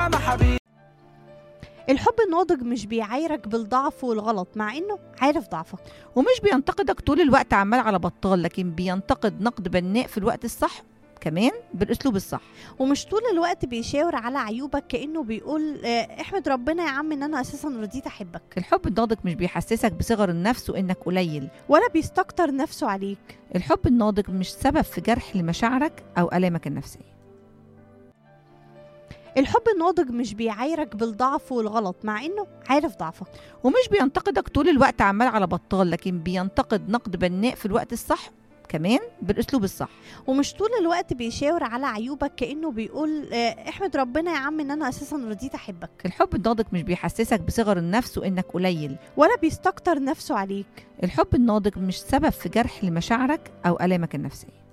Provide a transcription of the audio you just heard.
انا حبيبي الحب الناضج مش بيعايرك بالضعف والغلط مع انه عارف ضعفك ومش بينتقدك طول الوقت عمال على بطال لكن بينتقد نقد بناء في الوقت الصح كمان بالاسلوب الصح ومش طول الوقت بيشاور على عيوبك كانه بيقول آه، احمد ربنا يا عم ان انا اساسا رضيت احبك الحب الناضج مش بيحسسك بصغر النفس وانك قليل ولا بيستكتر نفسه عليك الحب الناضج مش سبب في جرح لمشاعرك او الامك النفسيه الحب الناضج مش بيعايرك بالضعف والغلط مع انه عارف ضعفك ومش بينتقدك طول الوقت عمال على بطال لكن بينتقد نقد بناء في الوقت الصح كمان بالاسلوب الصح ومش طول الوقت بيشاور على عيوبك كانه بيقول آه، احمد ربنا يا عم ان انا اساسا رضيت احبك الحب الناضج مش بيحسسك بصغر النفس وانك قليل ولا بيستكتر نفسه عليك الحب الناضج مش سبب في جرح لمشاعرك او الامك النفسيه